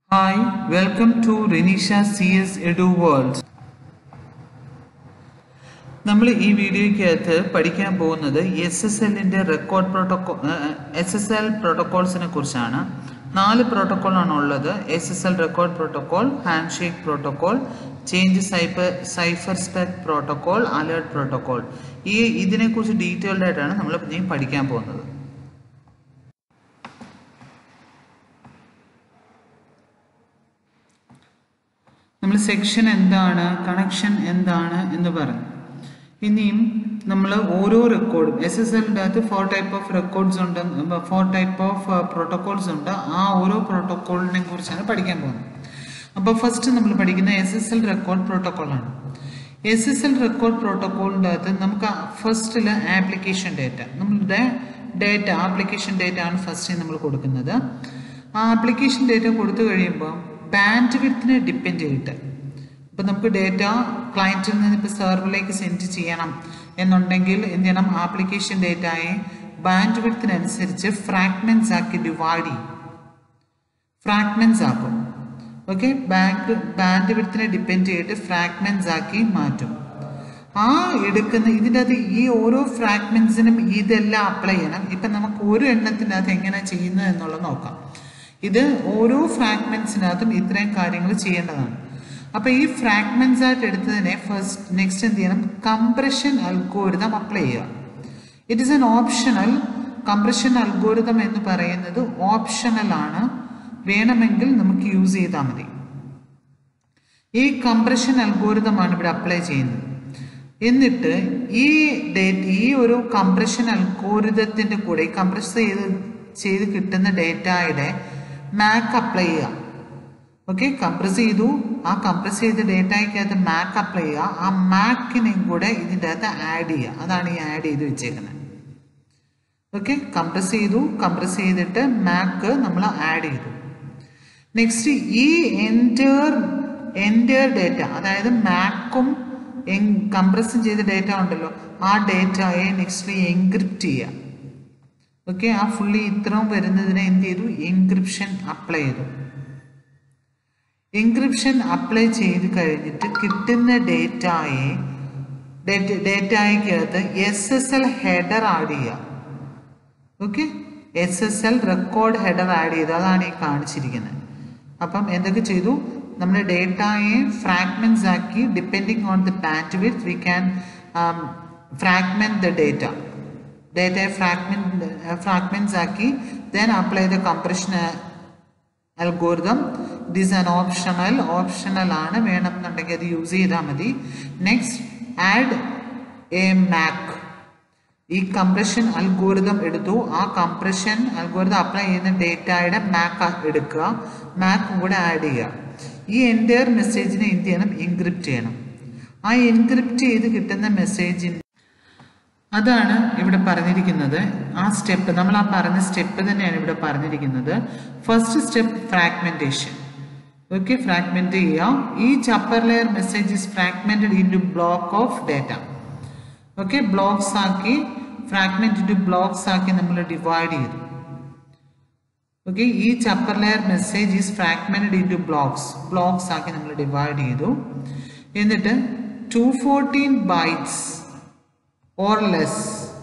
Hi, welcome to Renisha CS Edu World. നമ്മൾ ഈ വീഡിയോയ്ക്കകത്ത് പഠിക്കാൻ പോകുന്നത് എസ് എസ് എല്ലിൻ്റെ record protocol S S L പ്രോട്ടോകോൾസിനെ കുറിച്ചാണ് നാല് പ്രോട്ടോകോളാണ് ഉള്ളത് S S L record protocol hand shake protocol change cipher cipher spec protocol alert protocol ഈ ഇതിനെക്കുറിച്ച് ഡീറ്റെയിൽഡ് ആയിട്ടാണ് നമ്മൾ ഇനി പഠിക്കാൻ പോകുന്നത് നമ്മൾ സെക്ഷൻ എന്താണ് കണക്ഷൻ എന്താണ് എന്ന് പറഞ്ഞു ഇനിയും നമ്മൾ ഓരോ റെക്കോർഡും എസ് എസ് എല്ലിൻ്റെ അകത്ത് ഫോർ ടൈപ്പ് ഓഫ് റെക്കോർഡ്സ് ഉണ്ട് ഫോർ ടൈപ്പ് ഓഫ് പ്രോട്ടോകോൾസ് ഉണ്ട് ആ ഓരോ പ്രോട്ടോകോളിനെ കുറിച്ചാണ് പഠിക്കാൻ പോകുന്നത് അപ്പോൾ ഫസ്റ്റ് നമ്മൾ പഠിക്കുന്ന എസ് എസ് എൽ റെക്കോർഡ് പ്രോട്ടോകോളാണ് എസ് എസ് എൽ റെക്കോർഡ് പ്രോട്ടോകോളിൻ്റെ അകത്ത് നമുക്ക് ഫസ്റ്റിൽ ആപ്ലിക്കേഷൻ ഡേറ്റ നമ്മളുടെ ഡേറ്റ ആപ്ലിക്കേഷൻ ഡേറ്റ ആണ് ഫസ്റ്റ് നമ്മൾ കൊടുക്കുന്നത് ആ ആപ്ലിക്കേഷൻ ഡേറ്റ കൊടുത്തു കഴിയുമ്പോൾ ബാൻഡ് വിഡ്ത്തിനെ ഡിപ്പെൻഡ് ചെയ്തിട്ട് ഇപ്പം നമുക്ക് ഡേറ്റ ക്ലയൻറ്റിൽ നിന്ന് ഇപ്പോൾ സെർവറിലേക്ക് സെൻഡ് ചെയ്യണം എന്നുണ്ടെങ്കിൽ എന്ത് ചെയ്യണം ആപ്ലിക്കേഷൻ ഡേറ്റയെ ബാൻഡ് വിഡ്ത്തിനനുസരിച്ച് ഫ്രാഗ്മെൻറ്റ്സ് ആക്കി ഡിവൈഡ് ചെയ്യും ഫ്രാഗ്മെൻറ്റ്സ് ആക്കും ഓക്കെ ബാങ്ക് ബാൻഡ് വിഡ്ത്തിനെ ഡിപ്പെൻഡ് ചെയ്തിട്ട് ഫ്രാഗ്മെൻറ്റ്സ് ആക്കി മാറ്റും ആ എടുക്കുന്ന ഇതിൻ്റെ അകത്ത് ഈ ഓരോ ഫ്രാഗ്മെൻറ്റ്സിനും ഇതെല്ലാം അപ്ലൈ ചെയ്യണം ഇപ്പം നമുക്ക് ഒരു എണ്ണത്തിനകത്ത് എങ്ങനെ ചെയ്യുന്നത് എന്നുള്ളത് നോക്കാം ഇത് ഓരോ ഫ്രാഗ്മെൻറ്റ്സിനകത്തും ഇത്രയും കാര്യങ്ങൾ ചെയ്യേണ്ടതാണ് അപ്പോൾ ഈ ഫ്രാഗ്മെൻറ്റ്സ് ആയിട്ട് എടുത്തതിനെ ഫസ്റ്റ് നെക്സ്റ്റ് എന്ത് ചെയ്യണം കംപ്രഷൻ അൽഗോരിതം അപ്ലൈ ചെയ്യുക it is an optional compression algorithm എന്ന് പറയുന്നത് ഓപ്ഷണൽ ആണ് വേണമെങ്കിൽ നമുക്ക് യൂസ് ചെയ്താൽ മതി ഈ കംപ്രഷൻ അൽഗോരിതമാണ് ഇവിടെ അപ്ലൈ ചെയ്യുന്നത് എന്നിട്ട് ഈ ഡേറ്റ് ഈ ഒരു കംപ്രഷൻ അൽഗോരിതത്തിൻ്റെ കൂടെ ഈ കംപ്രസ് ചെയ്ത് ചെയ്ത് കിട്ടുന്ന ഡേറ്റയുടെ മാക്ക് അപ്ലൈ ചെയ്യുക ഓക്കെ കംപ്രസ് ചെയ്തു ആ കംപ്രസ് ചെയ്ത ഡേറ്റയ്ക്കകത്ത് മാക്ക് അപ്ലൈ ചെയ്യുക ആ മാക്കിനെയും കൂടെ ഇതിൻ്റെ അകത്ത് ആഡ് ചെയ്യുക അതാണ് ഈ ആഡ് ചെയ്ത് വെച്ചേക്കുന്നത് ഓക്കെ കംപ്രസ് ചെയ്തു കംപ്രസ് ചെയ്തിട്ട് മാക്ക് നമ്മൾ ആഡ് ചെയ്തു നെക്സ്റ്റ് ഈ എൻറ്റർ എൻറ്റർ ഡേറ്റ അതായത് മാക്കും കംപ്രസും ചെയ്ത ഡേറ്റ ഉണ്ടല്ലോ ആ ഡേറ്റയെ നെക്സ്റ്റ് എൻക്രിപ്റ്റ് ചെയ്യുക ഓക്കെ ആ ഫുള്ളി ഇത്രയും വരുന്നതിനെ എന്ത് ചെയ്തു എൻക്രിപ്ഷൻ അപ്ലൈ ചെയ്തു എൻക്രിപ്ഷൻ അപ്ലൈ ചെയ്ത് കഴിഞ്ഞിട്ട് കിട്ടുന്ന ഡേറ്റയെ ഡേറ്റയ്ക്കകത്ത് S S L header add ചെയ്യുക okay S S L record header add ചെയ്തു അതാണ് ഈ കാണിച്ചിരിക്കുന്നത് അപ്പം എന്തൊക്കെ ചെയ്തു നമ്മുടെ ഡേറ്റയെ ഫ്രാഗ്മെന്റ്സ് ആക്കി depending on the band with we can fragment the data ഡേറ്റയെ ഫ്രാഗ്മെന്റ് ഫ്രാഗ്മെന്റ്സ് ആക്കി then apply the compression algorithm it is an optional optional ആണ് വേണമെന്നുണ്ടെങ്കിൽ അത് യൂസ് ചെയ്താൽ മതി നെക്സ്റ്റ് ആഡ് എ മാക്ക് ഈ കംപ്രഷൻ അൽഗോരിതം എടുത്തു ആ കംപ്രഷൻ അൽഗോരിതം അപ്ലൈ ചെയ്യുന്ന ഡേറ്റയുടെ മാക്ക് എടുക്കുക മാക്ക് കൂടെ ആഡ് ചെയ്യുക ഈ എൻറ്റയർ മെസ്സേജിനെ എന്ത് ചെയ്യണം എൻക്രിപ്റ്റ് ചെയ്യണം ആ എൻക്രിപ്റ്റ് ചെയ്ത് കിട്ടുന്ന മെസ്സേജിന് അതാണ് ഇവിടെ പറഞ്ഞിരിക്കുന്നത് ആ സ്റ്റെപ്പ് നമ്മൾ ആ പറഞ്ഞ സ്റ്റെപ്പ് തന്നെയാണ് ഇവിടെ പറഞ്ഞിരിക്കുന്നത് first step fragmentation okay fragment ചെയ്യുക ഈ upper layer message is fragmented into block of data okay blocks ആക്കി ഫ്രാഗ്മെന്റ് ഇൻറ്റു ബ്ലോക്സ് ആക്കി നമ്മൾ ഡിവൈഡ് ചെയ്തു ഓക്കെ ഈ upper layer message is fragmented into blocks blocks ആക്കി നമ്മൾ ഡിവൈഡ് ചെയ്തു എന്നിട്ട് two fourteen bytes or less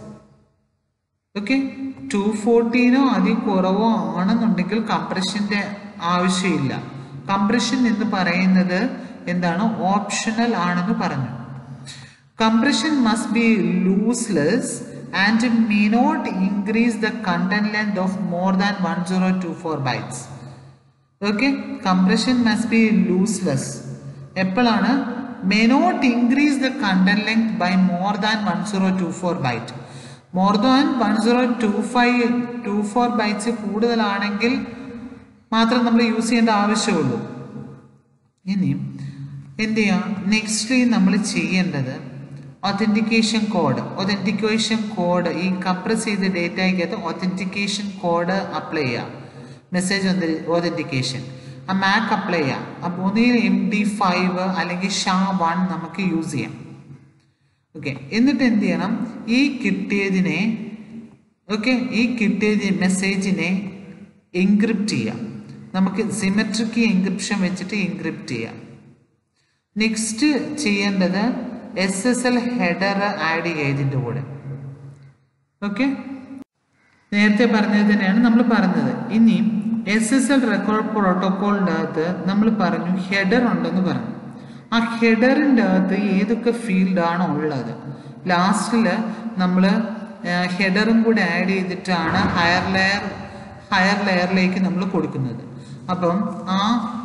okay two ഫോർട്ടീനോ അതിൽ കുറവോ ആണെന്നുണ്ടെങ്കിൽ കംപ്രഷൻ്റെ ആവശ്യമില്ല കംപ്രഷൻ എന്ന് പറയുന്നത് എന്താണ് ഓപ്ഷണൽ ആണെന്ന് പറഞ്ഞു compression must be lossless and may not increase the content length of more than one zero two four bytes okay compression must be lossless എപ്പോഴാണ് may not increase the content length by more than one zero two four byte more than one zero two five two four bytes കൂടുതലാണെങ്കിൽ മാത്രം നമ്മൾ use ചെയ്യേണ്ട ആവശ്യമുള്ളൂ ഇനി എന്ത് ചെയ്യാം next നമ്മൾ ചെയ്യേണ്ടത് ഒതൻറ്റിക്കേഷൻ കോഡ് ഒതൻറ്റിക്കേഷൻ കോഡ് ഈ കംപ്രസ് ചെയ്ത ഡേറ്റയ്ക്കകത്ത് ഒതൻറ്റിക്കേഷൻ കോഡ് അപ്ലൈ ചെയ്യുക മെസ്സേജ് ഒതൻറ്റിക്കേഷൻ ആ മാക്ക് അപ്ലൈ ചെയ്യാം അപ്പോൾ ഒന്നുകിൽ എം ഡി ഫൈവ് അല്ലെങ്കിൽ ഷാ വൺ നമുക്ക് യൂസ് ചെയ്യാം ഓക്കെ എന്നിട്ട് എന്ത് ചെയ്യണം ഈ കിട്ടിയതിനെ ഓക്കെ ഈ കിട്ടിയ മെസ്സേജിനെ എൻക്രിപ്റ്റ് ചെയ്യാം നമുക്ക് സിമെട്രിക് എൻക്രിപ്ഷൻ വെച്ചിട്ട് എൻക്രിപ്റ്റ് ചെയ്യാം നെക്സ്റ്റ് ചെയ്യേണ്ടത് S S L header add ചെയ്യുക ഇതിൻ്റെ കൂടെ ഓക്കെ നേരത്തെ പറഞ്ഞത് തന്നെയാണ് നമ്മൾ പറഞ്ഞത് ഇനി എസ് എസ് എൽ റെക്കോർഡ് പ്രോട്ടോക്കോളിൻ്റെ അകത്ത് നമ്മൾ പറഞ്ഞു ഹെഡർ ഉണ്ടെന്ന് പറഞ്ഞു ആ ഹെഡറിൻ്റെ അകത്ത് ഏതൊക്കെ ഫീൽഡാണോ ഉള്ളത് ലാസ്റ്റിൽ നമ്മൾ ഹെഡറും കൂടെ ആഡ് ചെയ്തിട്ടാണ് ഹയർ ലെയർ ഹയർ ലെയറിലേക്ക് നമ്മൾ കൊടുക്കുന്നത് അപ്പം ആ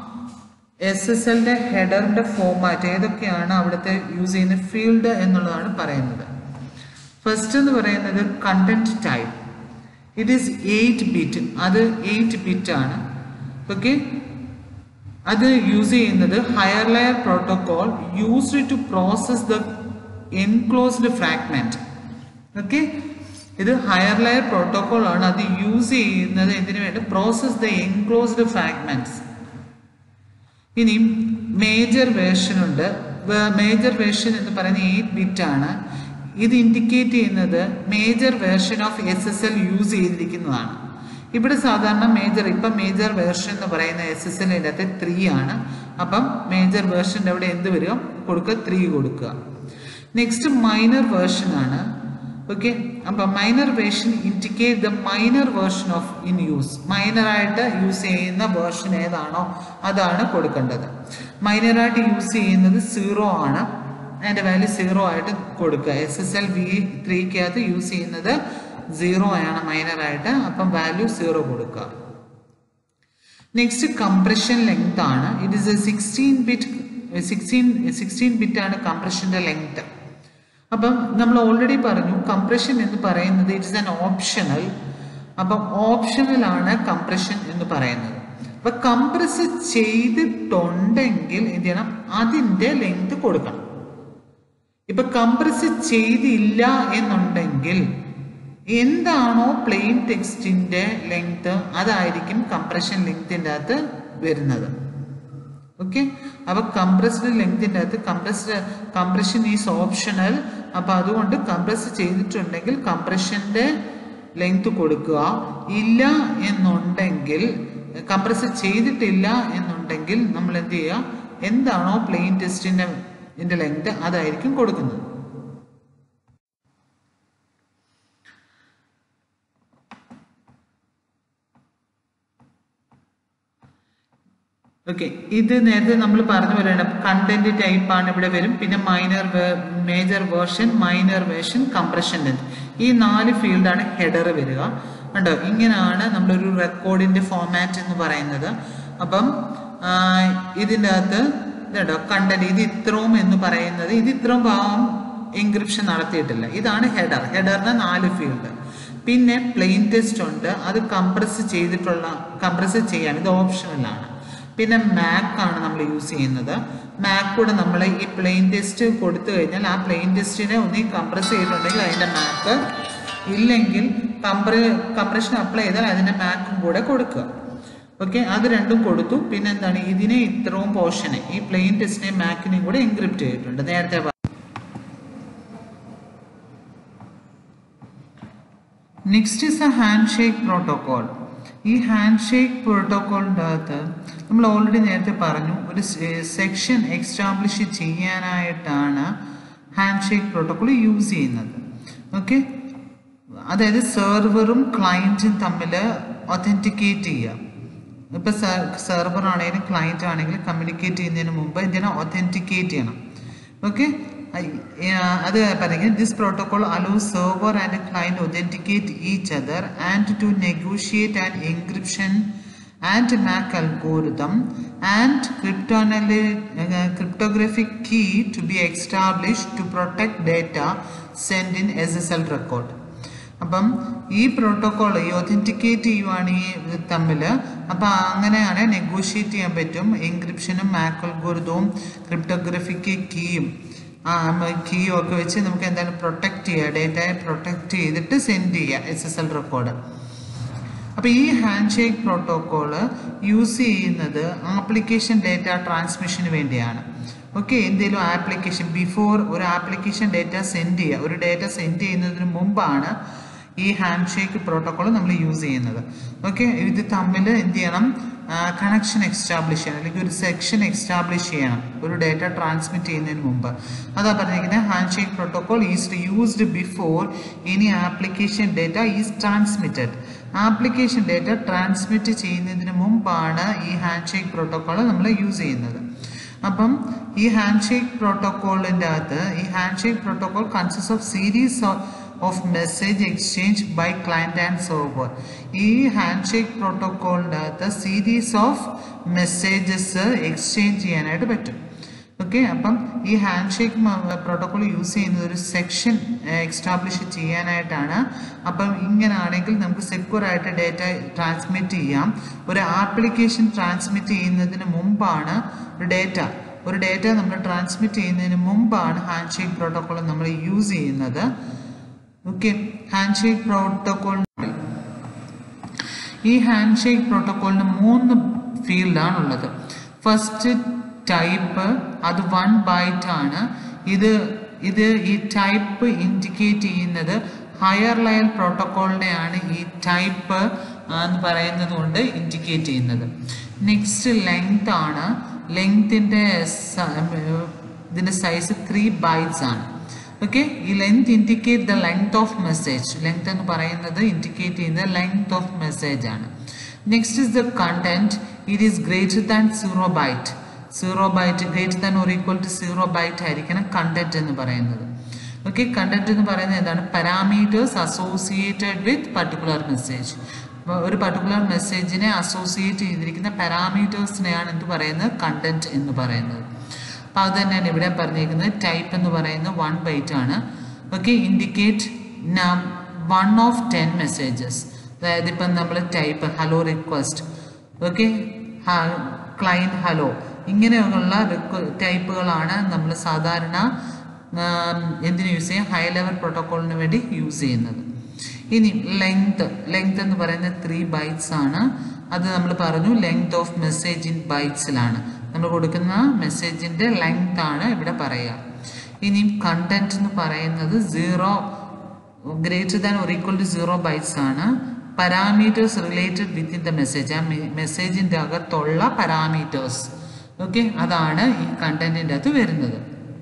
എസ് എസ് എല്ലിൻ്റെ ഹെഡറിൻ്റെ ഫോമാറ്റ് ഏതൊക്കെയാണ് അവിടുത്തെ യൂസ് ചെയ്യുന്ന ഫീൽഡ് എന്നുള്ളതാണ് പറയുന്നത് ഫസ്റ്റ് എന്ന് പറയുന്നത് content type it is eight bit അത് എയ്റ്റ് ബിറ്റ് ആണ് ഓക്കെ അത് യൂസ് ചെയ്യുന്നത് higher layer protocol used to process the enclosed fragment okay ഇത് ഹയർ ലെയർ പ്രോട്ടോകോൾ ആണ് അത് യൂസ് ചെയ്യുന്നത് എന്തിനു വേണ്ടി പ്രോസസ് ദ എൻക്ലോസ്ഡ് ഫ്രാഗ്മെന്റ്സ് ഇനി മേജർ വേർഷൻ ഉണ്ട് മേജർ വേർഷൻ എന്ന് പറയുന്നത് എയ്റ്റ് ബിറ്റ് ആണ് ഇത് ഇൻഡിക്കേറ്റ് ചെയ്യുന്നത് major version of S S L use ചെയ്തിരിക്കുന്നതാണ് ഇവിടെ സാധാരണ മേജർ ഇപ്പം മേജർ വേർഷൻ എന്ന് പറയുന്ന എസ് എസ് എല്ലിൻ്റെ അകത്ത് ത്രീ ആണ് അപ്പം മേജർ വേർഷൻ്റെ അവിടെ എന്ത് വരിക കൊടുക്കുക ത്രീ കൊടുക്കുക നെക്സ്റ്റ് മൈനർ വേർഷൻ ആണ് ഓക്കെ അപ്പം minor version indicate the minor version of in use മൈനറായിട്ട് യൂസ് ചെയ്യുന്ന വേർഷൻ ഏതാണോ അതാണ് കൊടുക്കേണ്ടത് മൈനറായിട്ട് യൂസ് ചെയ്യുന്നത് സീറോ ആണ് അതിൻ്റെ വാല്യൂ സീറോ ആയിട്ട് കൊടുക്കുക എസ് എസ് എൽ വി ത്രീക്കകത്ത് യൂസ് ചെയ്യുന്നത് സീറോ ആണ് മൈനറായിട്ട് അപ്പം വാല്യൂ സീറോ കൊടുക്കുക നെക്സ്റ്റ് കംപ്രഷൻ ലെങ്ത് ആണ് it is a sixteen bit sixteen sixteen bit ആണ് കംപ്രഷൻ്റെ ലെങ്ത് അപ്പം നമ്മൾ ഓൾറെഡി പറഞ്ഞു കംപ്രഷൻ എന്ന് പറയുന്നത് ഇറ്റ്സ് ആൻ ഓപ്ഷണൽ അപ്പം ഓപ്ഷണൽ ആണ് കംപ്രഷൻ എന്ന് പറയുന്നത് അപ്പൊ കംപ്രസ് ചെയ്തിട്ടുണ്ടെങ്കിൽ എന്ത് ചെയ്യണം അതിൻ്റെ ലെങ്ത് കൊടുക്കണം ഇപ്പൊ കംപ്രസ് ചെയ്തില്ല എന്നുണ്ടെങ്കിൽ എന്താണോ പ്ലെയിൻ ടെക്സ്റ്റിന്റെ ലെങ്ത് അതായിരിക്കും കംപ്രഷൻ ലെങ്തിൻ്റെ അകത്ത് വരുന്നത് ഓക്കെ അപ്പൊ കംപ്രസ്ഡ് ലെങ്തിൻ്റെ അകത്ത് കംപ്രസ്ഡ് കംപ്രഷൻ ഈസ് ഓപ്ഷണൽ അപ്പൊ അതുകൊണ്ട് കംപ്രസ് ചെയ്തിട്ടുണ്ടെങ്കിൽ കംപ്രഷന്റെ ലെങ്ത് കൊടുക്കുക ഇല്ല എന്നുണ്ടെങ്കിൽ കംപ്രസ് ചെയ്തിട്ടില്ല എന്നുണ്ടെങ്കിൽ നമ്മൾ എന്ത് ചെയ്യുക എന്താണോ പ്ലെയിൻ ടെസ്റ്റിന്റെ ഇതിന്റെ ലെങ്ത് അതായിരിക്കും കൊടുക്കുന്നത് ഓക്കെ ഇത് നേരത്തെ നമ്മൾ പറഞ്ഞു വരണം കണ്ടന്റ് ടൈപ്പ് ആണ് ഇവിടെ വരും പിന്നെ minor major version minor version compression length ഈ നാല് ഫീൽഡാണ് ഹെഡർ വരിക കണ്ടോ ഇങ്ങനെയാണ് നമ്മളൊരു റെക്കോർഡിന്റെ ഫോമാറ്റ് എന്ന് പറയുന്നത് അപ്പം ഇതിൻ്റെ അകത്ത് ഇതുണ്ടോ കണ്ടന്റ് ഇത് ഇത്രയും എന്ന് പറയുന്നത് ഇത് ഇത്രയും ഭാഗം എൻക്രിപ്ഷൻ നടത്തിയിട്ടില്ല ഇതാണ് ഹെഡർ ഹെഡറിന് നാല് ഫീൽഡ് പിന്നെ പ്ലെയിൻ ടെസ്റ്റ് ഉണ്ട് അത് കംപ്രസ് ചെയ്തിട്ടുള്ള കംപ്രസ് ചെയ്യാൻ ഇത് ഓപ്ഷണലാണ് പിന്നെ മാക് ആണ് നമ്മൾ യൂസ് ചെയ്യുന്നത് മാക് കൂടെ നമ്മൾ ഈ പ്ലെയിൻ ടെസ്റ്റ് കൊടുത്തു കഴിഞ്ഞാൽ ആ പ്ലെയിൻ ടെസ്റ്റിനെ ഒന്നീ കംപ്രസ് ചെയ്തിട്ടുണ്ടെങ്കിൽ അതിൻ്റെ മാക്ക് ഇല്ലെങ്കിൽ കംപ്ര കംപ്രഷൻ അപ്ലൈ ചെയ്താൽ അതിൻ്റെ മാക്കും കൂടെ കൊടുക്കുക ഓക്കെ അത് രണ്ടും കൊടുത്തു പിന്നെ എന്താണ് ഇതിനെ ഇത്രയും പോർഷനെ ഈ പ്ലെയിൻ ടെസ്റ്റിനെയും മാക്കിനെയും കൂടെ എൻക്രിപ്റ്റ് ചെയ്തിട്ടുണ്ട് നേരത്തെ next is a hand shake protocol ഈ ഹാൻഡ് ഷേക്ക് പ്രോട്ടോകോളിൻ്റെ അകത്ത് നമ്മൾ ഓൾറെഡി നേരത്തെ പറഞ്ഞു ഒരു സെക്ഷൻ എക്സ്റ്റാബ്ലിഷ് ചെയ്യാനായിട്ടാണ് ഹാൻഡ് ഷേക്ക് പ്രോട്ടോകോൾ യൂസ് ചെയ്യുന്നത് ഓക്കെ അതായത് സെർവറും ക്ലയൻറ്റും തമ്മിൽ ഒത്തൻറ്റിക്കേറ്റ് ചെയ്യുക ഇപ്പം സെർവർ ആണെങ്കിലും ക്ലയൻറ്റ് ആണെങ്കിലും കമ്മ്യൂണിക്കേറ്റ് ചെയ്യുന്നതിന് മുമ്പ് ഇതിനെ ഒത്തൻറ്റിക്കേറ്റ് ചെയ്യണം ഓക്കെ അത് പറയുന്നത് this protocol allow server and client authenticate each other and to negotiate and encryption and MAC algorithm and cryptonally cryptographic key to be establish to protect data send in S S L record അപ്പം ഈ protocol ഈ authenticate ചെയ്യുവാണ് ഈ തമ്മിൽ അപ്പം അങ്ങനെയാണ് negotiate ചെയ്യാൻ പറ്റും എൻക്രിപ്ഷനും മാക് അൽഗോരിതവും ക്രിപ്റ്റോഗ്രഫിക്ക് കീയും കീയും ഒക്കെ വെച്ച് നമുക്ക് എന്താണ് പ്രൊട്ടക്ട് ചെയ്യുക ഡേറ്റയെ പ്രൊട്ടക്ട് ചെയ്തിട്ട് സെൻഡ് ചെയ്യുക എസ് എസ് എൽ റെക്കോർഡ് അപ്പോൾ ഈ ഹാൻഡ് ഷേക്ക് പ്രോട്ടോക്കോള് യൂസ് ചെയ്യുന്നത് ആപ്ലിക്കേഷൻ ഡേറ്റ ട്രാൻസ്മിഷന് വേണ്ടിയാണ് ഓക്കെ എന്തെങ്കിലും ആപ്ലിക്കേഷൻ ബിഫോർ ഒരു ആപ്ലിക്കേഷൻ ഡേറ്റ സെൻഡ് ചെയ്യുക ഒരു ഡേറ്റ സെൻഡ് ചെയ്യുന്നതിന് മുമ്പാണ് ഈ ഹാൻഡ് ഷേക്ക് പ്രോട്ടോക്കോൾ നമ്മൾ യൂസ് ചെയ്യുന്നത് ഓക്കെ ഇത് തമ്മിൽ എന്ത് ചെയ്യണം കണക്ഷൻ എക്സ്റ്റാബ്ലിഷ് ചെയ്യണം അല്ലെങ്കിൽ ഒരു സെക്ഷൻ എക്സ്റ്റാബ്ലിഷ് ചെയ്യണം ഒരു ഡേറ്റ ട്രാൻസ്മിറ്റ് ചെയ്യുന്നതിന് മുമ്പ് അതാ പറഞ്ഞിരിക്കുന്നത് hand shake protocol is used before any application data is transmitted application data transmit ചെയ്യുന്നതിന് മുമ്പാണ് ഈ ഹാൻഡ് ഷേക്ക് പ്രോട്ടോകോൾ നമ്മൾ യൂസ് ചെയ്യുന്നത് അപ്പം ഈ ഹാൻഡ് ഷേക്ക് പ്രോട്ടോകോളിൻ്റെ അകത്ത് ഈ hand shake protocol consist of series of message exchange by client and server ഈ ഹാൻഡ് ഷേക്ക് പ്രോട്ടോകോളിൻ്റെ അകത്ത് സീരീസ് ഓഫ് മെസ്സേജസ് എക്സ്ചേഞ്ച് ചെയ്യാനായിട്ട് പറ്റും ഓക്കെ അപ്പം ഈ ഹാൻഡ് ഷേക്ക് പ്രോട്ടോകോൾ യൂസ് ചെയ്യുന്നത് ഒരു സെക്ഷൻ എക്സ്റ്റാബ്ലിഷ് ചെയ്യാനായിട്ടാണ് അപ്പം ഇങ്ങനാണെങ്കിൽ നമുക്ക് സെക്യൂർ ആയിട്ട് ഡേറ്റ ട്രാൻസ്മിറ്റ് ചെയ്യാം ഒരു ആപ്ലിക്കേഷൻ ട്രാൻസ്മിറ്റ് ചെയ്യുന്നതിന് മുമ്പാണ് ഒരു ഡേറ്റ ഒരു ഡേറ്റ നമ്മൾ ട്രാൻസ്മിറ്റ് ചെയ്യുന്നതിന് മുമ്പാണ് ഹാൻഡ് ഷേക്ക് പ്രോട്ടോകോൾ നമ്മൾ യൂസ് ചെയ്യുന്നത് ഓക്കെ ഹാൻഡ് ഷേക്ക് പ്രോട്ടോകോൾ ഈ ഹാൻഡ് ഷേക്ക് പ്രോട്ടോകോളിന് മൂന്ന് ഫീൽഡാണ് ഉള്ളത് ഫസ്റ്റ് ടൈപ്പ് അത് വൺ ബൈറ്റ് ആണ് ഇത് ഇത് ഈ ടൈപ്പ് ഇൻഡിക്കേറ്റ് ചെയ്യുന്നത് ഹയർ ലെയർ പ്രോട്ടോകോളിനെയാണ് ഈ ടൈപ്പ് എന്ന് പറയുന്നത് കൊണ്ട് ഇൻഡിക്കേറ്റ് ചെയ്യുന്നത് നെക്സ്റ്റ് ലെങ്ത് ആണ് ലെങ്തിൻ്റെ ഇതിൻ്റെ സൈസ് ത്രീ ബൈറ്റ്സ് ആണ് ഓക്കെ ഈ length indicate the length of message length എന്ന് പറയുന്നത് ഇൻഡിക്കേറ്റ് ചെയ്യുന്നത് ലെങ്ത് ഓഫ് മെസ്സേജ് ആണ് next is the content it is greater than zero byte zero byte greater than or equal to zero byte ആയിരിക്കണം content എന്ന് പറയുന്നത് okay content എന്ന് പറയുന്നത് എന്താണ് parameters associated with particular message ഒരു particular മെസ്സേജിനെ associate ചെയ്തിരിക്കുന്ന പാരാമീറ്റേഴ്സിനെയാണ് എന്ത് പറയുന്നത് കണ്ടന്റ് എന്ന് പറയുന്നത് അപ്പോൾ അത് തന്നെയാണ് ഇവിടെ പറഞ്ഞിരിക്കുന്നത് ടൈപ്പ് എന്ന് പറയുന്നത് വൺ ബൈറ്റ് ആണ് okay indicate one of ten messages അതായത് ഇപ്പം നമ്മൾ type hello request okay client hello ഇങ്ങനെയുള്ള ടൈപ്പുകളാണ് നമ്മൾ സാധാരണ എന്തിനു യൂസ് ചെയ്യും ഹൈ ലെവൽ പ്രോട്ടോക്കോളിന് വേണ്ടി യൂസ് ചെയ്യുന്നത് ഇനി ലെങ്ത് ലെങ്ത് എന്ന് പറയുന്നത് ത്രീ ബൈറ്റ്സ് ആണ് അത് നമ്മൾ പറഞ്ഞു ലെങ്ത് ഓഫ് മെസ്സേജ് ഇൻ ബൈറ്റ്സിലാണ് നമ്മൾ കൊടുക്കുന്ന മെസ്സേജിൻ്റെ ലെങ്ത് ആണ് ഇവിടെ പറയുക ഇനി കണ്ടന്റ് എന്ന് പറയുന്നത് സീറോ ഗ്രേറ്റർ ദാൻ ഒരു ഈക്വൽ ടു സീറോ ബൈറ്റ്സ് ആണ് parameters related within the message ആ മെസ്സേജിൻ്റെ അകത്തുള്ള പാരാമീറ്റേഴ്സ് ഓക്കെ അതാണ് ഈ കണ്ടന്റിൻ്റെ അകത്ത് വരുന്നത്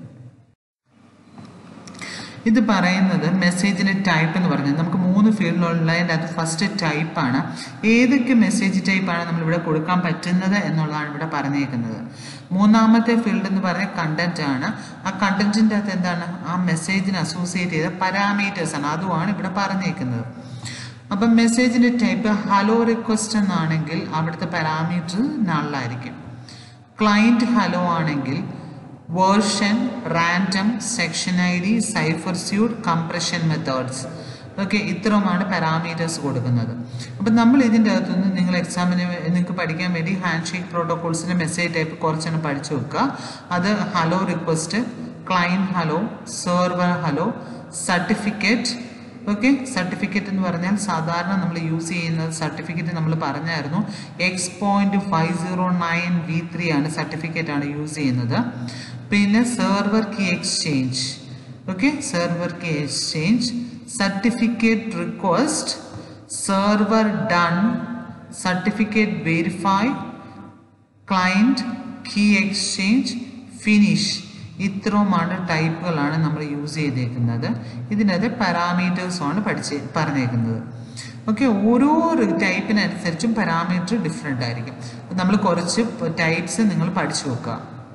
ഇത് പറയുന്നത് മെസ്സേജിൻ്റെ ടൈപ്പ് എന്ന് പറഞ്ഞത് നമുക്ക് മൂന്ന് ഫീൽഡിലുള്ളതിൻ്റെ അത് ഫസ്റ്റ് ടൈപ്പാണ് ഏതൊക്കെ മെസ്സേജ് ടൈപ്പാണ് നമ്മളിവിടെ കൊടുക്കാൻ പറ്റുന്നത് എന്നുള്ളതാണ് ഇവിടെ പറഞ്ഞേക്കുന്നത് മൂന്നാമത്തെ ഫീൽഡ് എന്ന് പറയുന്നത് കണ്ടന്റ് ആണ് ആ കണ്ടന്റിൻ്റെ അകത്ത് എന്താണ് ആ മെസ്സേജിന് അസോസിയേറ്റ് ചെയ്ത പാരാമീറ്റേഴ്സ് ആണ് അതുമാണ് ഇവിടെ പറഞ്ഞേക്കുന്നത് അപ്പം മെസ്സേജിൻ്റെ ടൈപ്പ് ഹലോ റിക്വസ്റ്റ് എന്നാണെങ്കിൽ അവിടുത്തെ പാരാമീറ്റർ നള്ളായിരിക്കും ക്ലൈൻറ്റ് ഹലോ ആണെങ്കിൽ version random section I D cipher suite compression methods okay ഇത്രയുമാണ് പാരാമീറ്റേഴ്സ് കൊടുക്കുന്നത് അപ്പം നമ്മൾ ഇതിൻ്റെ അകത്തുനിന്ന് നിങ്ങൾ എക്സാമിന് നിങ്ങൾക്ക് പഠിക്കാൻ വേണ്ടി ഹാൻഡ് ഷേക്ക് പ്രോട്ടോകോൾസിൻ്റെ മെസ്സേജ് ടൈപ്പ് കുറച്ചെണ്ണം പഠിച്ചു വെക്കുക അത് hello request client hello server hello certificate okay certificate എന്ന് പറഞ്ഞാൽ സാധാരണ നമ്മൾ യൂസ് ചെയ്യുന്നത് സർട്ടിഫിക്കറ്റ് നമ്മൾ പറഞ്ഞായിരുന്നു X point five zero nine V three ആണ് സർട്ടിഫിക്കറ്റ് ആണ് യൂസ് ചെയ്യുന്നത് പിന്നെ server key exchange okay server key exchange certificate request server done certificate verify client key exchange finish ഇത്രയുമാണ് ടൈപ്പുകളാണ് നമ്മൾ യൂസ് ചെയ്തേക്കുന്നത് ഇതിനകത്ത് പാരാമീറ്റേഴ്സുമാണ് പഠിച്ച് പറഞ്ഞേക്കുന്നത് ഓക്കെ ഓരോ ടൈപ്പിനനുസരിച്ചും പാരാമീറ്റർ ഡിഫറെൻ്റ് ആയിരിക്കും നമ്മൾ കുറച്ച് ടൈപ്സ് നിങ്ങൾ പഠിച്ചു വെക്കുക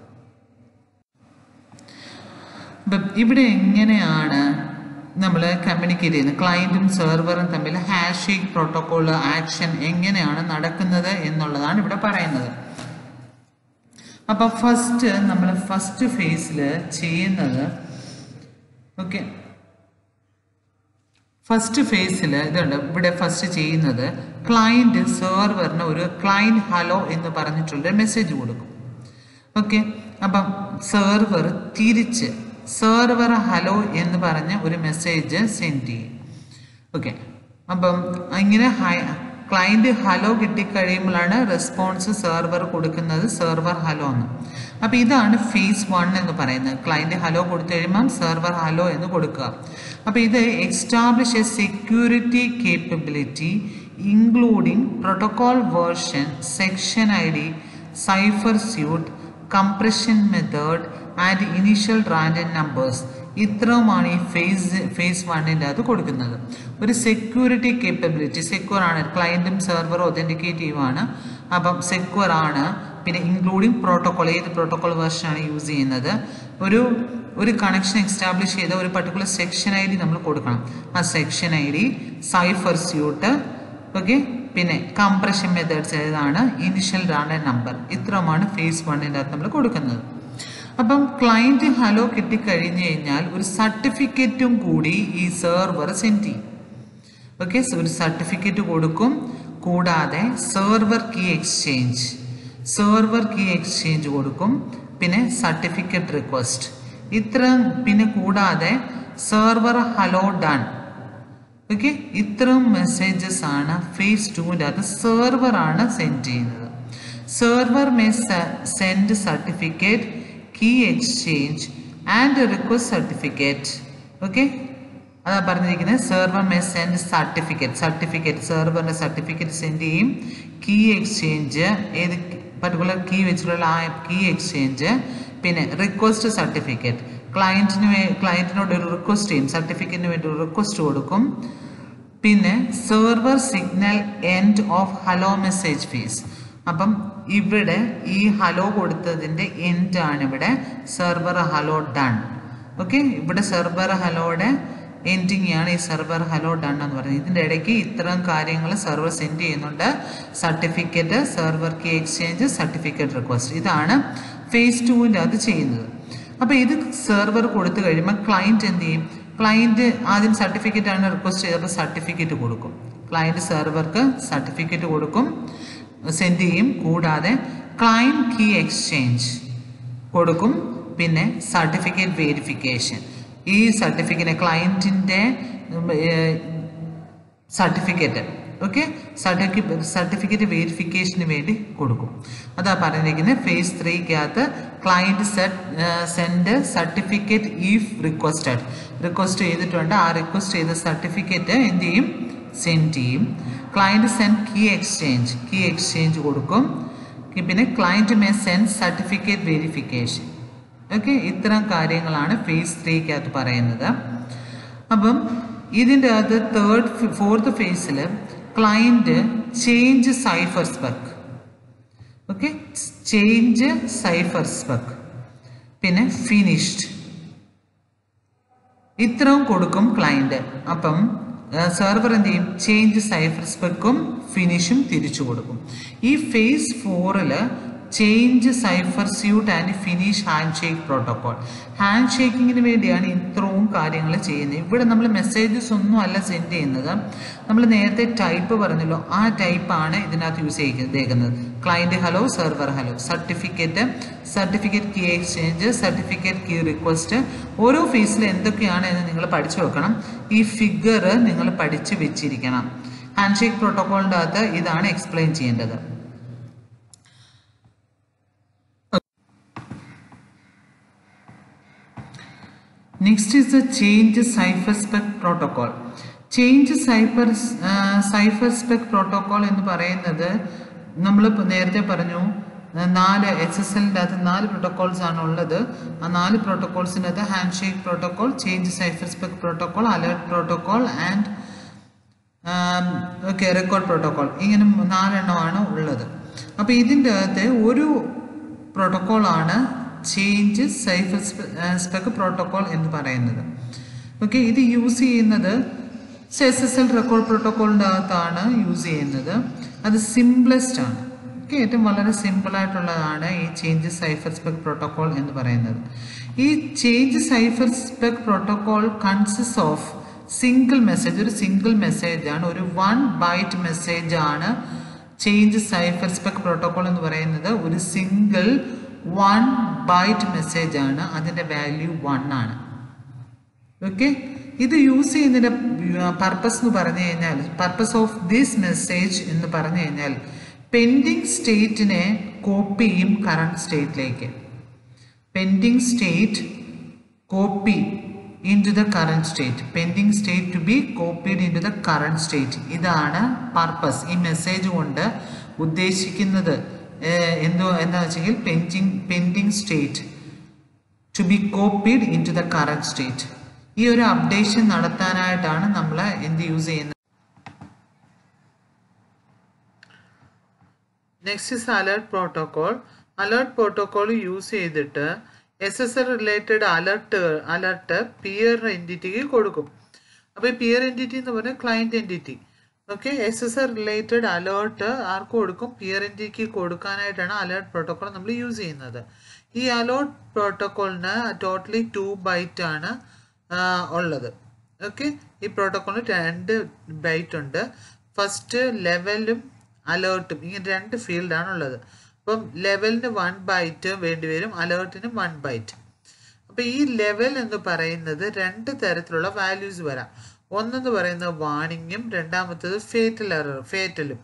അപ്പം ഇവിടെ എങ്ങനെയാണ് നമ്മൾ കമ്മ്യൂണിക്കേറ്റ് ചെയ്യുന്നത് ക്ലയൻറ്റും സെർവറും തമ്മിൽ ഹാഷ് ഷേക്ക് പ്രോട്ടോകോൾ ആക്ഷൻ എങ്ങനെയാണ് നടക്കുന്നത് എന്നുള്ളതാണ് ഇവിടെ പറയുന്നത് അപ്പം ഫസ്റ്റ് നമ്മൾ ഫസ്റ്റ് ഫേസിൽ ചെയ്യുന്നത് ഓക്കെ ഫസ്റ്റ് ഫേസിൽ ഇതുണ്ട് ഇവിടെ ഫസ്റ്റ് ചെയ്യുന്നത് ക്ലയൻറ്റ് സെർവറിന് ഒരു ക്ലയൻറ്റ് ഹലോ എന്ന് പറഞ്ഞിട്ടുള്ള മെസ്സേജ് കൊടുക്കും ഓക്കെ അപ്പം സെർവർ തിരിച്ച് സെർവർ ഹലോ എന്ന് പറഞ്ഞ് ഒരു മെസ്സേജ് സെൻഡ് ചെയ്യും ഓക്കെ അപ്പം ഇങ്ങനെ ഹൈ ക്ലയൻറ്റ് ഹലോ കിട്ടിക്കഴിയുമ്പോഴാണ് റെസ്പോൺസ് സെർവർ കൊടുക്കുന്നത് സെർവർ ഹലോ എന്ന് അപ്പം ഇതാണ് ഫേസ് വൺ എന്ന് പറയുന്നത് ക്ലയൻറ്റ് ഹലോ കൊടുത്തു കഴിയുമ്പം സെർവർ ഹലോ എന്ന് കൊടുക്കുക അപ്പം ഇത് establish a security capability including protocol version section I D cipher suite compression method and initial random numbers ഇത്രയുമാണ് ഈ ഫേസ് ഫേസ് വണ്ണിൻ്റെ അത് കൊടുക്കുന്നത് ഒരു സെക്യൂരിറ്റി കേപ്പബിലിറ്റി സെക്യൂർ ആണ് ക്ലയൻറ്റും സെർവറും ഒതൻറ്റിക്കേറ്റീവ് ആണ് അപ്പം സെക്യൂർ ആണ് പിന്നെ ഇൻക്ലൂഡിങ് പ്രോട്ടോകോൾ ഏത് പ്രോട്ടോകോൾ വേർഷനാണ് യൂസ് ചെയ്യുന്നത് ഒരു ഒരു കണക്ഷൻ എസ്റ്റാബ്ലിഷ് ചെയ്ത ഒരു പർട്ടിക്കുലർ സെക്ഷൻ ഐ ഡി നമ്മൾ കൊടുക്കണം ആ section I D cipher suite okay പിന്നെ കംപ്രഷൻ മെത്തേഡ്സ് ഏതാണ് ഇനിഷ്യൽ റാൻഡം നമ്പർ ഇത്രയുമാണ് ഫേസ് വണ്ണിൻ്റെ അകത്ത് നമ്മൾ കൊടുക്കുന്നത് അപ്പം ക്ലയൻറ്റ് ഹലോ കിട്ടിക്കഴിഞ്ഞ് കഴിഞ്ഞാൽ ഒരു സർട്ടിഫിക്കറ്റും കൂടി ഈ സെർവർ സെൻഡ് ചെയ്യും ഓക്കെ ഒരു സർട്ടിഫിക്കറ്റ് കൊടുക്കും കൂടാതെ server key exchange server key exchange കൊടുക്കും പിന്നെ സർട്ടിഫിക്കറ്റ് റിക്വസ്റ്റ് ഇത്ര പിന്നെ കൂടാതെ സെർവർ ഹലോ ഡൺ ഓക്കെ ഇത്രയും മെസ്സേജസ് ആണ് ഫേസ് ടുവിൻ്റെ അകത്ത് സെർവർ ആണ് സെൻഡ് ചെയ്യുന്നത് server may send certificate key exchange and request certificate okay അതാ പറഞ്ഞിരിക്കുന്നത് server may send certificate certificate സെർവറിൻ്റെ സർട്ടിഫിക്കറ്റ് സെൻഡ് ചെയ്യും കീ എക്സ്ചേഞ്ച് ഏത് പർട്ടിക്കുലർ കീ വെച്ചിട്ടുള്ള ആ കീ എക്സ്ചേഞ്ച് പിന്നെ റിക്വസ്റ്റ് സർട്ടിഫിക്കറ്റ് ക്ലയൻറ്റിന് വേ ക്ലയൻറ്റിനോട് ഒരു റിക്വസ്റ്റ് ചെയ്യും സർട്ടിഫിക്കറ്റിന് വേണ്ടി ഒരു റിക്വസ്റ്റ് കൊടുക്കും പിന്നെ server signal end of hello message phase അപ്പം ഇവിടെ ഈ ഹലോ കൊടുത്തതിൻ്റെ എൻഡ് ആണ് ഇവിടെ സെർവർ ഹലോ ഡൺ ഓക്കെ ഇവിടെ സെർവർ ഹലോയുടെ എൻഡിങ് ആണ് ഈ സെർവർ ഹലോ ഡൺ എന്ന് പറയുന്നത് ഇതിൻ്റെ ഇടയ്ക്ക് ഇത്തരം കാര്യങ്ങൾ സെർവർ സെൻഡ് ചെയ്യുന്നുണ്ട് certificate server key exchange certificate request ഇതാണ് ഫേസ് ടുവിൻ്റെ അത് ചെയ്യുന്നത് അപ്പോൾ ഇത് സെർവർ കൊടുത്തു കഴിയുമ്പോൾ ക്ലയൻറ്റ് എന്ത് ചെയ്യും ക്ലയൻറ്റ് ആദ്യം സർട്ടിഫിക്കറ്റ് ആണ് റിക്വസ്റ്റ് ചെയ്തപ്പോൾ സർട്ടിഫിക്കറ്റ് കൊടുക്കും ക്ലയൻറ്റ് സെർവർക്ക് സർട്ടിഫിക്കറ്റ് കൊടുക്കും സെൻഡ് ചെയ്യും കൂടാതെ ക്ലയൻറ്റ് കീ എക്സ്ചേഞ്ച് കൊടുക്കും പിന്നെ സർട്ടിഫിക്കറ്റ് വെരിഫിക്കേഷൻ ഈ സർട്ടിഫിക്കറ്റ് ക്ലയൻറ്റിൻ്റെ സർട്ടിഫിക്കറ്റ് ഓക്കെ സർട്ടിഫിക്കറ്റ് സർട്ടിഫിക്കറ്റ് വെരിഫിക്കേഷന് വേണ്ടി കൊടുക്കും അതാ പറഞ്ഞിരിക്കുന്നത് ഫേസ് ത്രീക്കകത്ത് client set send certificate if requested request ചെയ്തിട്ടുണ്ട് ആ റിക്വസ്റ്റ് ചെയ്ത സർട്ടിഫിക്കറ്റ് എന്ത് ചെയ്യും സെൻഡ് ചെയ്യും client send key exchange key exchange കൊടുക്കും പിന്നെ client may send certificate verification okay ഇത്തരം കാര്യങ്ങളാണ് ഫേസ് ത്രീക്കകത്ത് പറയുന്നത് അപ്പം ഇതിൻ്റെ അകത്ത് തേർഡ് ഫോർത്ത് ഫേസിൽ client change cipher spec okay change cipher spec പിന്നെ ഫിനിഷ്ഡ് ഇത്രയും കൊടുക്കും ക്ലയൻറ്റ് അപ്പം സെർവർ എന്ത് ചെയ്യും ചേഞ്ച് സൈഫർ സ്പെക്കും ഫിനിഷും തിരിച്ചു കൊടുക്കും ഈ ഫേസ് ഫോറിൽ change cipher suite and finish hand shake protocol hand ഷേക്കിങ്ങിന് വേണ്ടിയാണ് ഇത്രയും കാര്യങ്ങൾ ചെയ്യുന്നത് ഇവിടെ നമ്മൾ മെസ്സേജസ് ഒന്നും അല്ല സെൻഡ് ചെയ്യുന്നത് നമ്മൾ നേരത്തെ ടൈപ്പ് പറഞ്ഞല്ലോ ആ ടൈപ്പാണ് ഇതിനകത്ത് യൂസ് ചെയ്തേക്കുന്നത് client hello server hello certificate certificate key exchange certificate key request ഓരോ ഫേസിൽ എന്തൊക്കെയാണ് എന്ന് നിങ്ങൾ പഠിച്ചു വെക്കണം ഈ ഫിഗർ നിങ്ങൾ പഠിച്ച് വെച്ചിരിക്കണം ഹാൻഡ് ഷേക്ക് പ്രോട്ടോകോളിൻ്റെ അകത്ത് ഇതാണ് എക്സ്പ്ലെയിൻ ചെയ്യേണ്ടത് next is the change cipher spec protocol change cipher cipher spec protocol എന്ന് പറയുന്നത് നമ്മൾ നേരത്തെ പറഞ്ഞു നാല് എച്ച് എസ് എല്ലിൻ്റെ അകത്ത് നാല് പ്രോട്ടോകോൾസ് ആണ് ഉള്ളത് ആ നാല് പ്രോട്ടോകോൾസിൻ്റെ അകത്ത് hand shake protocol change cipher spec protocol alert protocol and okay record protocol ഇങ്ങനെ നാലെണ്ണമാണ് ഉള്ളത് അപ്പോൾ ഇതിൻ്റെ അകത്ത് ഒരു പ്രോട്ടോകോളാണ് ചേഞ്ച് സൈഫർ സ്പെക് പ്രോട്ടോകോൾ എന്ന് പറയുന്നത് ഓക്കെ ഇത് യൂസ് ചെയ്യുന്നത് എസ് എസ് എൽ റെക്കോർഡ് പ്രോട്ടോകോളിൻ്റെ അകത്താണ് യൂസ് ചെയ്യുന്നത് അത് സിംപ്ലസ്റ്റ് ആണ് ഓക്കെ ഏറ്റവും വളരെ സിമ്പിൾ ആയിട്ടുള്ളതാണ് ഈ ചേഞ്ച് സൈഫർ സ്പെക് പ്രോട്ടോകോൾ എന്ന് പറയുന്നത് ഈ change cipher spec protocol consist of single message ഒരു സിംഗിൾ മെസ്സേജ് ആണ് ഒരു വൺ ബൈറ്റ് മെസ്സേജ് ആണ് ചേഞ്ച് സൈഫർ സ്പെക് പ്രോട്ടോകോൾ എന്ന് പറയുന്നത് ഒരു സിംഗിൾ വൺ ബൈറ്റ് മെസ്സേജ് ആണ് അതിൻ്റെ വാല്യൂ വൺ ആണ് ഓക്കെ ഇത് യൂസ് ചെയ്യുന്നതിൻ്റെ പർപ്പസ് എന്ന് പറഞ്ഞു കഴിഞ്ഞാൽ പർപ്പസ് ഓഫ് ദിസ് മെസ്സേജ് എന്ന് പറഞ്ഞു കഴിഞ്ഞാൽ പെൻഡിങ് സ്റ്റേറ്റിനെ കോപ്പി ചെയ്യും കറണ്ട് സ്റ്റേറ്റിലേക്ക് pending state copy into the current state pending state to be copied into the current state ഇതാണ് പർപ്പസ് ഈ മെസ്സേജ് കൊണ്ട് ഉദ്ദേശിക്കുന്നത് ഏഹ്, എന്തോ എന്താ വെച്ചെങ്കിൽ pending pending state to be copied into the current state ഈ ഒരു അപ്ഡേഷൻ നടത്താനായിട്ടാണ് നമ്മൾ എന്ത് യൂസ് ചെയ്യുന്നത് next is alert protocol alert protocol use ചെയ്തിട്ട് S S L related alert alert peer എൻറ്റിറ്റിക്ക് കൊടുക്കും അപ്പോൾ ഈ പിയർ എൻറ്റിറ്റി എന്ന് പറഞ്ഞാൽ client entity okay S S L related alert ആർക്ക് കൊടുക്കും പിയർ എൻറ്റിറ്റിക്ക് കൊടുക്കാനായിട്ടാണ് അലേർട്ട് പ്രോട്ടോകോൾ നമ്മൾ യൂസ് ചെയ്യുന്നത് ഈ അലേർട്ട് പ്രോട്ടോകോളിന് ടോട്ടലി ടു ബൈറ്റ് ആണ് ആ, ഉള്ളത് ഓക്കെ ഈ പ്രോട്ടോകോളിന് രണ്ട് ബൈറ്റ് ഉണ്ട് ഫസ്റ്റ് ലെവലും അലേർട്ടും ഇങ്ങനെ രണ്ട് ഫീൽഡാണ് ഉള്ളത് അപ്പം ലെവലിന് വൺ ബൈറ്റ് വേണ്ടി വരും അലേർട്ടിന് വൺ ബൈറ്റ് അപ്പം ഈ ലെവൽ എന്ന് പറയുന്നത് രണ്ട് തരത്തിലുള്ള വാല്യൂസ് വരാം ഒന്നെന്ന് പറയുന്നത് വാണിങ്ങും രണ്ടാമത്തത് ഫേറ്റൽ എറർ ഫേറ്റലും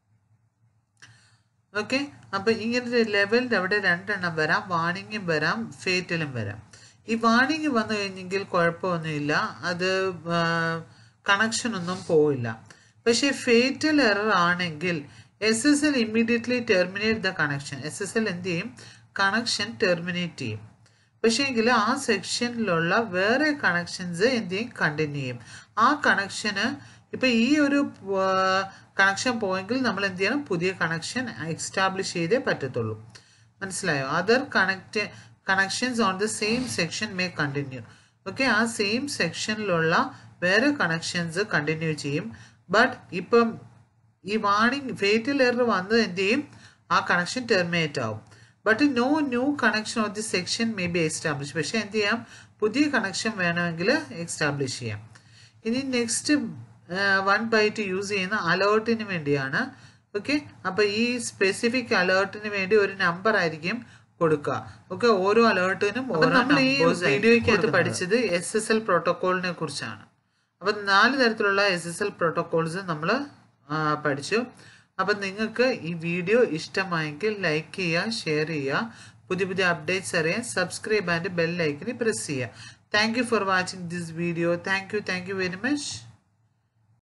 ഓക്കെ അപ്പൊ ഇങ്ങനത്തെ ലെവലിന്റെ അവിടെ രണ്ടെണ്ണം വരാം വാണിങ്ങും വരാം ഫേറ്റലും വരാം ഈ വാണിങ് വന്നു കഴിഞ്ഞെങ്കിൽ കുഴപ്പമൊന്നുമില്ല അത് കണക്ഷൻ ഒന്നും പോവില്ല പക്ഷേ ഫേറ്റൽ എറർ ആണെങ്കിൽ S S L immediately terminate the connection S S L എന്ത് ചെയ്യും കണക്ഷൻ ടെർമിനേറ്റ് ചെയ്യും പക്ഷേ എങ്കിൽ ആ സെക്ഷനിലുള്ള വേറെ കണക്ഷൻസ് എന്ത് ചെയ്യും കണ്ടിന്യൂ ചെയ്യും ആ കണക്ഷന് ഇപ്പൊ ഈ ഒരു കണക്ഷൻ പോയെങ്കിൽ നമ്മൾ എന്ത് ചെയ്യണം പുതിയ കണക്ഷൻ എക്സ്റ്റാബ്ലിഷ് ചെയ്തേ പറ്റത്തുള്ളൂ മനസ്സിലായോ other connect connections on the same section may continue okay ആ സെയിം സെക്ഷനിലുള്ള വേറെ കണക്ഷൻസ് കണ്ടിന്യൂ ചെയ്യും ബട്ട് ഇപ്പം ഈ വാണിംഗ് ഫേറ്റൽ എറർ വന്നത് എന്ത് ചെയ്യും ആ കണക്ഷൻ ടെർമിനേറ്റ് ആവും but no new connection of the section may be establish പക്ഷെ എന്ത് ചെയ്യാം പുതിയ കണക്ഷൻ വേണമെങ്കിൽ എക്സ്റ്റാബ്ലിഷ് ചെയ്യാം ഇനി നെക്സ്റ്റ് വൺ ബൈറ്റ് യൂസ് ചെയ്യുന്ന അലേർട്ടിന് വേണ്ടിയാണ് ഓക്കെ അപ്പൊ ഈ സ്പെസിഫിക് അലേർട്ടിന് വേണ്ടി ഒരു നമ്പർ ആയിരിക്കും കൊടുക്കുക ഓക്കെ ഓരോ അലേർട്ടിനും നമ്മൾ ഈ വീഡിയോയ്ക്കകത്ത് പഠിച്ചത് എസ് എസ് എൽ പ്രോട്ടോകോളിനെ കുറിച്ചാണ് അപ്പം നാല് തരത്തിലുള്ള എസ് എസ് എൽ പ്രോട്ടോകോൾസ് നമ്മൾ പഠിച്ചു അപ്പം നിങ്ങൾക്ക് ഈ വീഡിയോ ഇഷ്ടമായെങ്കിൽ ലൈക്ക് ചെയ്യുക ഷെയർ ചെയ്യുക പുതിയ പുതിയ അപ്ഡേറ്റ്സ് അറിയാൻ സബ്സ്ക്രൈബ് ആൻഡ് ബെൽ ലൈക്കിന് പ്രസ് ചെയ്യുക thank you for watching this video thank you thank you very much